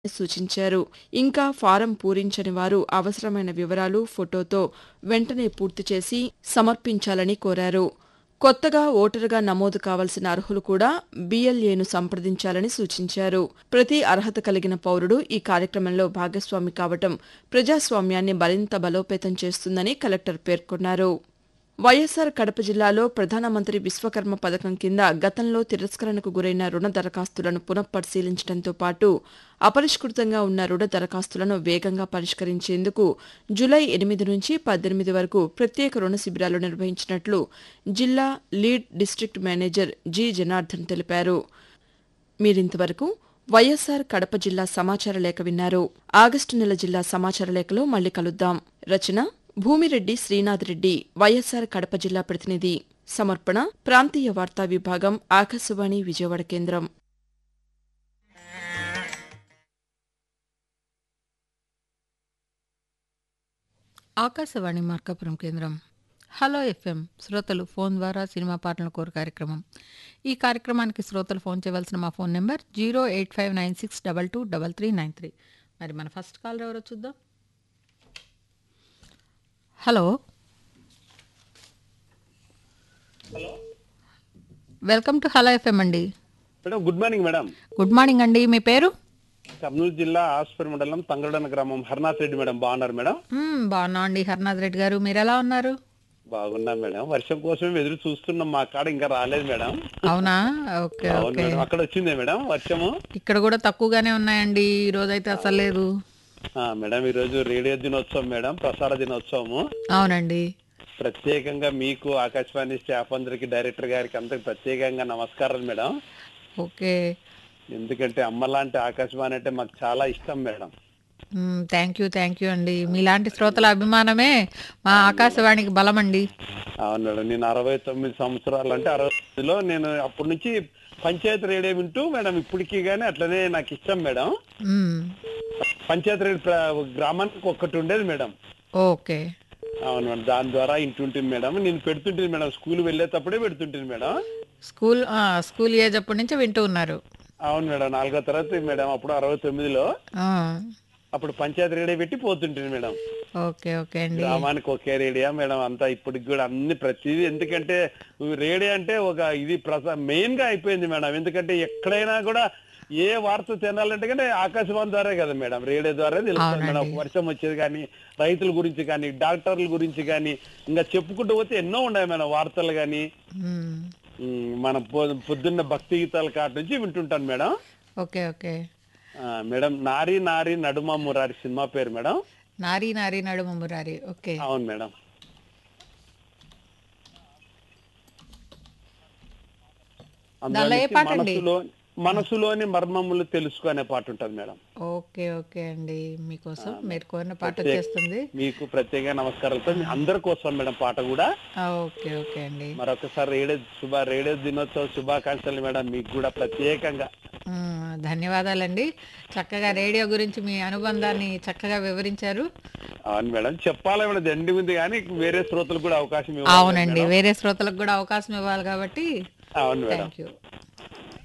సూచించారు ఇంకా ఫారం పూరించని వారు అవసరమైన వివరాలు ఫోటోతో వెంటనే పూర్తి చేసి సమర్పించాలని కోరారు కొత్తగా ఓటరుగా నమోదు కావాల్సిన అర్హులు కూడా బీఎల్ఏను సంప్రదించాలని సూచించారు ప్రతి అర్హత కలిగిన పౌరుడు ఈ కార్యక్రమంలో భాగస్వామి కావటం ప్రజాస్వామ్యాన్ని మరింత బలోపేతం చేస్తుందని కలెక్టర్ పేర్కొన్నారు వైఎస్సార్ కడప జిల్లాలో ప్రధానమంత్రి విశ్వకర్మ పథకం కింద గతంలో తిరస్కరణకు గురైన రుణ దరఖాస్తులను పునఃపరిశీలించడంతో పాటు అపరిష్కృతంగా ఉన్న రుణ దరఖాస్తులను వేగంగా పరిష్కరించేందుకు జులై ఎనిమిది నుంచి పద్దెనిమిది వరకు ప్రత్యేక రుణ శిబిరాలు నిర్వహించినట్లు జిల్లా lead district manager G Janardhan తెలిపారు మీరింతవరకు వైఎస్సార్ కడప జిల్లా సమాచార లేఖ విన్నారు ఆగస్టు నెల జిల్లా సమాచార లేఖలో మళ్ళీ కలుద్దాం రచన భూమిరెడ్డి శ్రీనాథ్ రెడ్డి వైఎస్సార్ కడప జిల్లా ప్రతినిధి సమర్పణ ప్రాంతీయ వార్తా విభాగం ఆకాశవాణి విజయవాడ కేంద్రం ఆకాశవాణి మార్కాపురం కేంద్రం హలో ఎఫ్ఎం శ్రోతలు ఫోన్ ద్వారా సినిమా పాటల కోరు కార్యక్రమం ఈ కార్యక్రమానికి శ్రోతలు ఫోన్ చేయవలసిన మా phone number zero eight five nine six double two double three nine three మరి మన ఫస్ట్ కాల్ ఎవరో చూద్దాం hello welcome to hello F M madam good morning madam good morning అండి మీ పేరు కర్నూలు జిల్లా ఆస్పర్ మండలం తంగడన గ్రామం హర్నాథ్ రెడ్డి మేడం బాగున్నారు మేడం మ్మ్, బాగున్నాం అండి హర్నాథ్ రెడ్డి గారు మీరు ఎలా ఉన్నారు బాగున్నాం మేడం వర్షం కోసమే ఎదురు చూస్తున్నాం మా కాడ ఇంకా రాలేదు మేడం అవునా ఓకే అవును ఓకే మేడం అక్కడ వచ్చిందే మేడం వర్షము ఇక్కడ కూడా తక్కువగానే ఉన్నాయండి ఈ రోజు అయితే అసలు లేదు ఆ, మేడం ఈ రోజు రేడియో దినోత్సవం మేడం ప్రసార దినోత్సవము అవునండి ప్రత్యేకంగా మీకు ఆకాశవాణి స్టాఫ్ అందరికి డైరెక్టర్ గారికి అందరికి ప్రత్యేకంగా నమస్కారాలు మేడం ఓకే ఎందుకంటే అమ్మ లాంటి ఆకాశవాణి అంటే మాకు చాలా ఇష్టం madam thank you thank you అండి మీలాంటి శ్రోతల అభిమానమే మా ఆకాశవాణికి బలం అండి అవును మేడం నేను అరవై తొమ్మిది సంవత్సరాలు అంటే అరవై తొమ్మిదిలో నేను అప్పటి నుంచి పంచాయతీ రేడియో వింటూ మేడం ఇప్పటికీ గానీ అట్లనే నాకు ఇష్టం మేడం మ్మ్. పంచాయతీ రేడియో ప్ర- గ్రామానికి ఒక్కటి ఉండేది మేడం ఓకే అవును మేడం దాని ద్వారా ఇంటుంటుంది మేడం నేను పెడుతుంటుంది మేడం స్కూల్ వెళ్ళేటప్పుడే పెడుతుంటుంది మేడం స్కూల్ ఆ, స్కూల్ ఏజ్ అప్పటి నుంచి వింటూ ఉన్నారు అవును మేడం నాలుగో తరగతి మేడం అప్పుడు అరవై తొమ్మిదిలో ఆ, అప్పుడు పంచాయతీ రేడియో పెట్టి పోతుంటుంది మేడం ఓకే ఓకే అండి గ్రామానికి ఒకే రేడియో మేడం అంతా ఇప్పటికి కూడా అన్ని ప్రతిదీ ఎందుకంటే రేడియో అంటే ఒక ఇది ప్రస మెయిన్ గా అయిపోయింది మేడం ఎందుకంటే ఎక్కడైనా కూడా ఏ వార్త తినాలంటే కానీ ఆకాశవాణి ద్వారా కదా మేడం రేడియో ద్వారా తెలుస్తుంది మేడం ఒక వర్షం వచ్చేది కానీ రైతుల గురించి కానీ డాక్టర్ల గురించి కానీ ఇంకా చెప్పుకుంటూ పోతే ఎన్నో ఉన్నాయి మేడం వార్తలు కానీ మ్మ్. మన పొ- పొద్దున్న భక్తి గీతాల కాటి నుంచి వింటుంటాను మేడం ఓకే ఓకే ఆ, మేడం నారి నారి నడుమ మురారి సినిమా పేరు మేడం నారీ నారీ నడుమ మురారి ఓకే అవును మేడం దానిలో ఏ అందులో పాట అండి? మనసులో మనసులోని మర్మములు తెలుసుకునే పాట ఉంటది మేడం ఓకే ఓకే అండి మీకోసం మీరు కోరిన పాట వచ్చేస్తుంది మీకు ప్రత్యేక నమస్కారాలతో మీ అందరి కోసం మేడం పాట కూడా ఆ, ఓకే ఓకే అండి మరొకసారి రేడియో శుభ రేడియో దినోత్సవ శుభాకాంక్షలు మేడం మీకు కూడా ప్రత్యేకంగా ఆ, ధన్యవాదాలండి చక్కగా రేడియో గురించి మీ అనుబంధాన్ని చక్కగా వివరించారు అవును మేడం చెప్పాలి మేడం దండి ఉంది కానీ వేరే శ్రోతలకు కూడా అవకాశం ఇవ్వాలి అవునండి వేరే శ్రోతలకు కూడా అవకాశం ఇవ్వాలి కాబట్టి అవును మేడం థ్యాంక్ యూ